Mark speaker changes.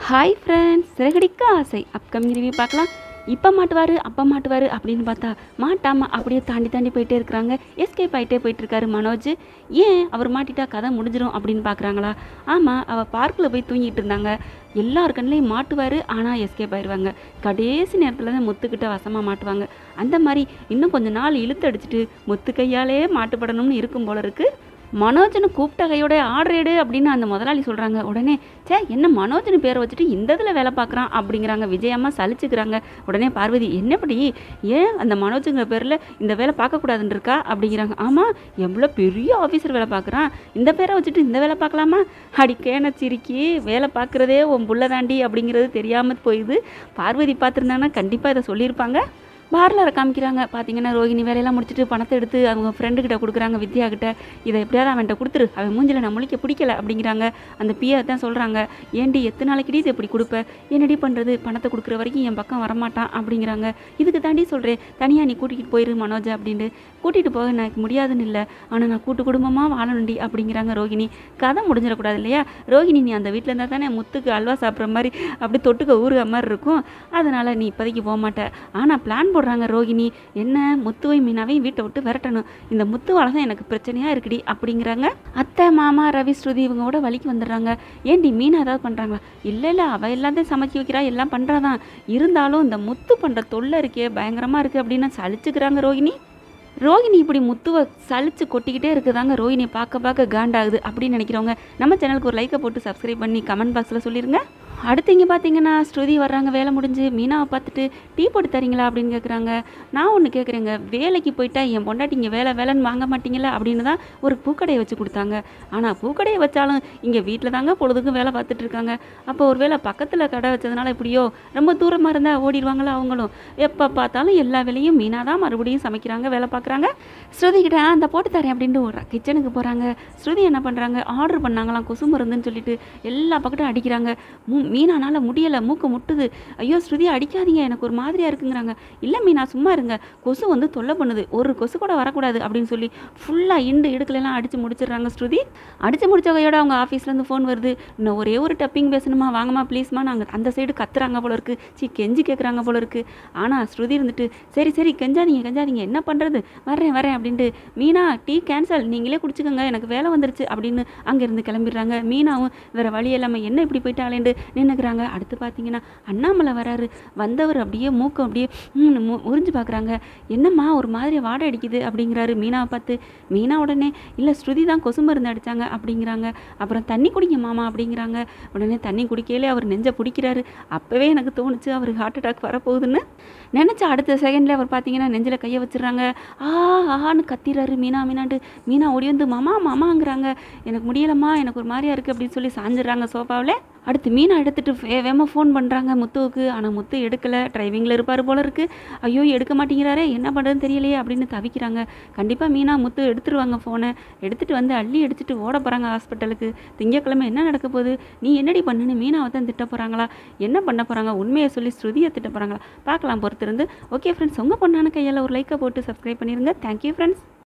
Speaker 1: hi friends சிறகடிக்க ஆசை upcoming review பார்க்கலாம் இப்போ மாட்டுவார் அப்போ மாட்டுவார் அப்படின்னு பார்த்தா மாட்டாமல் அப்படியே தாண்டி தாண்டி போயிட்டே இருக்கிறாங்க எஸ்கேப் ஆகிட்டே போயிட்டு இருக்காரு மனோஜ் ஏன் அவர் மாட்டிட்டா கதை முடிஞ்சிடும் அப்படின்னு பார்க்குறாங்களா ஆமாம் அவள் பார்க்கில் போய் தூங்கிட்டு இருந்தாங்க எல்லார் கண்ணிலையும் மாட்டுவார் ஆனால் எஸ்கேப் ஆயிடுவாங்க கடைசி நேரத்தில் தான் முத்துக்கிட்ட வசமாக மாட்டுவாங்க அந்த மாதிரி இன்னும் கொஞ்ச நாள் இழுத்து அடிச்சிட்டு முத்து கையாலே மாட்டுப்படணும்னு இருக்கும் போல இருக்குது மனோஜ்னு கூப்பிட்ட கையோட ஆர்டர் எடு அப்படின்னு அந்த முதலாளி சொல்கிறாங்க உடனே சே என்ன மனோஜ்னு பேரை வச்சுட்டு இந்த இதில் வேலை பார்க்குறான் அப்படிங்கிறாங்க விஜயம்மா சலிச்சுக்கிறாங்க உடனே பார்வதி என்னப்படி ஏன் அந்த மனோஜுங்கிற பேரில் இந்த வேலை பார்க்கக்கூடாதுன்னு இருக்கா அப்படிங்கிறாங்க ஆமாம் எவ்வளோ பெரிய ஆஃபீஸர் வேலை பார்க்குறான் இந்த பேரை வச்சுட்டு இந்த வேலை பார்க்கலாமா அடிக்கேன சிரிக்கி வேலை பார்க்குறதே உன் புள்ள தாண்டி அப்படிங்கிறது தெரியாமல் போயிடுது பார்வதி பார்த்துருந்தாங்கன்னா கண்டிப்பாக இதை சொல்லியிருப்பாங்க பார்லரை காமிக்கிறாங்க பார்த்தீங்கன்னா ரோகிணி வேலையெல்லாம் முடிச்சுட்டு பணத்தை எடுத்து அவங்க ஃப்ரெண்டுக்கிட்ட கொடுக்குறாங்க வித்யா கிட்ட இதை எப்படியாவது அவன்கிட்ட கொடுத்துரு அவன் மூஞ்சில நான் முழிக்க பிடிக்கல அப்படிங்கிறாங்க அந்த பிஏ தான் சொல்கிறாங்க ஏண்டி எத்தனை நாளைக்கு இது எப்படி கொடுப்ப என்னடி பண்ணுறது பணத்தை கொடுக்குற வரைக்கும் என் பக்கம் வரமாட்டான் அப்படிங்கிறாங்க இதுக்கு தாண்டி சொல்கிறேன் தனியாக நீ கூட்டிகிட்டு போயிரு மனோஜ் அப்படின்ட்டு கூட்டிகிட்டு போக எனக்கு முடியாதுன்னு இல்லை ஆனால் நான் கூட்டு குடும்பமாக வாழணுண்டி அப்படிங்கிறாங்க ரோகிணி கதை முடிஞ்சிடக்கூடாது இல்லையா ரோகிணி நீ அந்த வீட்டில் இருந்தால் தானே முத்துக்கு அல்வா சாப்பிட்ற மாதிரி அப்படி தொட்டுக்க ஊறுக மாதிரி இருக்கும் அதனால் நீ இப்போதைக்கு போக மாட்ட ஆனால் பிளான் போடுறாங்க ரோகிணி என்ன முத்துவை மீனாவையும் வீட்டை விட்டு விரட்டணும் இந்த முத்துவால தான் எனக்கு பிரச்சனையாக இருக்குடி அப்படிங்கிறாங்க அத்தை மாமா ரவி ஸ்ருதி இவங்க கூட வழிக்கு வந்துடுறாங்க ஏண்டி மீனா ஏதாவது பண்ணுறாங்களா இல்லை இல்லை அவள் எல்லாத்தையும் சமைச்சு வைக்கிறா எல்லாம் பண்ணுறாதான் இருந்தாலும் இந்த முத்து பண்ணுற தொல்லை இருக்கே பயங்கரமாக இருக்குது அப்படின்னு சலிச்சுக்கிறாங்க ரோகிணி ரோகிணி இப்படி முத்துவை சலிச்சு கொட்டிக்கிட்டே இருக்குதாங்க ரோகிணி பார்க்க பார்க்க காண்டாகுது அப்படின்னு நினைக்கிறவங்க நம்ம சேனலுக்கு ஒரு லைக்கை போட்டு சப்ஸ்கிரைப் பண்ணி கமெண்ட் பாக்ஸில் சொல்லிடுங்க அடுத்து இங்கே பார்த்தீங்கன்னா ஸ்ருதி வர்றாங்க வேலை முடிஞ்சு மீனாவை பார்த்துட்டு டீ போட்டு தரீங்களா அப்படின்னு கேட்குறாங்க நான் ஒன்று கேட்குறேங்க வேலைக்கு போயிட்டா என் பொண்டாட்டி இங்கே வேலை வேலைன்னு வாங்க மாட்டீங்களா அப்படின்னு தான் ஒரு பூக்கடையை வச்சு கொடுத்தாங்க ஆனால் பூக்கடையை வச்சாலும் இங்கே வீட்டில் தாங்க பொழுதுக்கும் வேலை பார்த்துட்டு இருக்காங்க அப்போ ஒரு வேளை பக்கத்தில் கடை வச்சதுனால இப்படியோ ரொம்ப தூரமாக இருந்தால் ஓடிடுவாங்களா அவங்களும் எப்போ பார்த்தாலும் எல்லா வேலையும் மீனாக தான் மறுபடியும் சமைக்கிறாங்க வேலை பார்க்குறாங்க ஸ்ருதி கிட்ட "ஆ, அந்த போட்டு தரேன் அப்படின்ட்டு ஒரு கிச்சனுக்கு போகிறாங்க ஸ்ருதி என்ன பண்ணுறாங்க ஆர்டர் பண்ணாங்களாம் கொசு மருந்துன்னு சொல்லிட்டு எல்லா பக்கட்டும் அடிக்கிறாங்க மூ மீனானால முடியலை மூக்கு முட்டுது ஐயோ ஸ்ருதி அடிக்காதீங்க எனக்கு ஒரு மாதிரியாக இருக்குங்கிறாங்க இல்லை மீனா சும்மா இருங்க கொசு வந்து தொல்லை பண்ணுது ஒரு கொசு கூட வரக்கூடாது அப்படின்னு சொல்லி ஃபுல்லாக இண்டு இடுக்கலெல்லாம் அடித்து முடிச்சிடுறாங்க ஸ்ருதி அடித்து முடிச்ச கையோட அவங்க ஆஃபீஸ்லேருந்து ஃபோன் வருது இன்னும் ஒரே ஒரு டப்பிங் பேசணுமா வாங்கம்மா ப்ளீஸ்மா நாங்கள் அந்த சைடு கத்துறாங்க போல இருக்கு சி கெஞ்சி கேட்குறாங்க போல இருக்கு ஆனால் ஸ்ருதி இருந்துட்டு சரி சரி கெஞ்சாதீங்க கெஞ்சாதீங்க என்ன பண்ணுறது வரேன் வரேன் அப்படின்ட்டு மீனா டீ கேன்சல் நீங்களே குடிச்சுக்கோங்க எனக்கு வேலை வந்துருச்சு அப்படின்னு அங்கேருந்து கிளம்பிடுறாங்க மீனாவும் வேறு வழி இல்லாமல் என்ன இப்படி போயிட்டாலேண்டு நின்றுக்கிறாங்க அடுத்து பார்த்தீங்கன்னா அண்ணாமலை வராரு வந்தவர் அப்படியே மூக்கம் அப்படியே ம், மு- உறிஞ்சு பார்க்குறாங்க என்னம்மா ஒரு மாதிரி வாடை அடிக்குது அப்படிங்கிறாரு மீனாவை பார்த்து மீனா உடனே இல்லை ஸ்ருதி தான் கொசு மருந்து அடித்தாங்க அப்படிங்கிறாங்க அப்புறம் தண்ணி குடிங்க மாமா அப்படிங்கிறாங்க உடனே தண்ணி குடிக்கையிலே அவர் நெஞ்சை பிடிக்கிறாரு அப்போவே எனக்கு தோணுச்சு அவர் ஹார்ட் அட்டாக் வரப்போகுதுன்னு நினச்ச அடுத்த செகண்ட்ல அவர் பார்த்தீங்கன்னா நெஞ்சில் கையை வச்சிடுறாங்க ஆ ஆன்னு கத்திறாரு மீனா மீனாண்டு மீனா ஓடி வந்து மாமா மாமாங்கிறாங்க எனக்கு முடியலம்மா எனக்கு ஒரு மாதிரியா இருக்குது அப்படின்னு சொல்லி சாஞ்சிடுறாங்க சோஃபாவில் அடுத்து மீனா எடுத்துட்டு வே வேகமாக ஃபோன் பண்ணுறாங்க முத்துவுக்கு ஆனால் முத்து எடுக்கலை டிரைவிங்கில் இருப்பார் போல இருக்கு ஐயோ எடுக்க மாட்டேங்கிறாரே என்ன பண்ணுறதுன்னு தெரியலையே அப்படின்னு தவிக்கிறாங்க கண்டிப்பாக மீனா முத்து எடுத்துருவாங்க ஃபோனை எடுத்துகிட்டு வந்து அள்ளி அடிச்சுட்டு ஓட போகிறாங்க ஹாஸ்பிட்டலுக்கு திங்கக்கிழமை என்ன நடக்க போகுது நீ என்னடி பண்ணுன்னு மீனாவை தான் திட்ட போகிறாங்களா என்ன பண்ண போகிறாங்க உண்மையை சொல்லி ஸ்ருதியை திட்ட போகிறாங்களா பார்க்கலாம் பொறுத்திருந்து ஓகே ஃப்ரெண்ட்ஸ் உங்கள் பொண்ணான கையால் ஒரு லைக்கை போட்டு சப்ஸ்கிரைப் பண்ணிடுங்க தேங்க்யூ ஃப்ரெண்ட்ஸ்